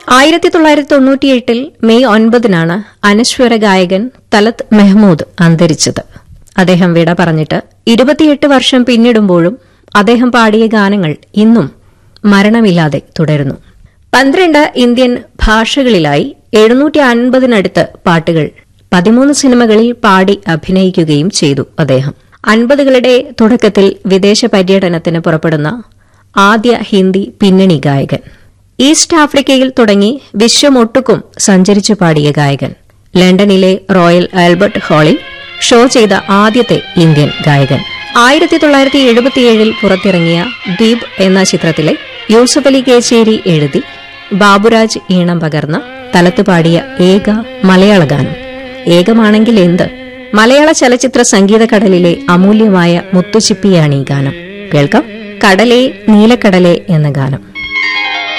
ആയിരത്തി തൊള്ളായിരത്തി തൊണ്ണൂറ്റിയെട്ടിൽ മെയ് ഒൻപതിനാണ് അനശ്വര ഗായകൻ തലത് മെഹ്മൂദ് അന്തരിച്ചത് അദ്ദേഹം വിട പറഞ്ഞിട്ട് ഇരുപത്തിയെട്ട് വർഷം പിന്നിടുമ്പോഴും അദ്ദേഹം പാടിയ ഗാനങ്ങൾ ഇന്നും മരണമില്ലാതെ തുടരുന്നു പന്ത്രണ്ട് ഇന്ത്യൻ ഭാഷകളിലായി എഴുന്നൂറ്റി അൻപതിനടുത്ത് പാട്ടുകൾ പതിമൂന്ന് സിനിമകളിൽ പാടി അഭിനയിക്കുകയും ചെയ്തു അദ്ദേഹം അൻപതുകളുടെ തുടക്കത്തിൽ വിദേശ പര്യടനത്തിന് പുറപ്പെടുന്ന ആദ്യ ഹിന്ദി പിന്നണി ഗായകൻ ഈസ്റ്റ് ആഫ്രിക്കയിൽ തുടങ്ങി വിശ്വമൊട്ടുക്കും സഞ്ചരിച്ചു പാടിയ ഗായകൻ ലണ്ടനിലെ റോയൽ ആൽബർട്ട് ഹാളിൽ ഷോ ചെയ്ത ആദ്യത്തെ ഇന്ത്യൻ ഗായകൻ ആയിരത്തി തൊള്ളായിരത്തി എഴുപത്തിയേഴിൽ പുറത്തിറങ്ങിയ ദ്വീപ് എന്ന ചിത്രത്തിലെ യൂസഫ് അലി കേച്ചേരി എഴുതി ബാബുരാജ് ഈണം പകർന്ന തലത്ത് പാടിയ ഏക മലയാള ഗാനം ഏകമാണെങ്കിൽ എന്ത് മലയാള ചലച്ചിത്ര സംഗീതക്കടലിലെ അമൂല്യമായ മുത്തുച്ചിപ്പിയാണ് ഈ ഗാനം കേൾക്കാം കടലേ നീലക്കടലേ എന്ന ഗാനം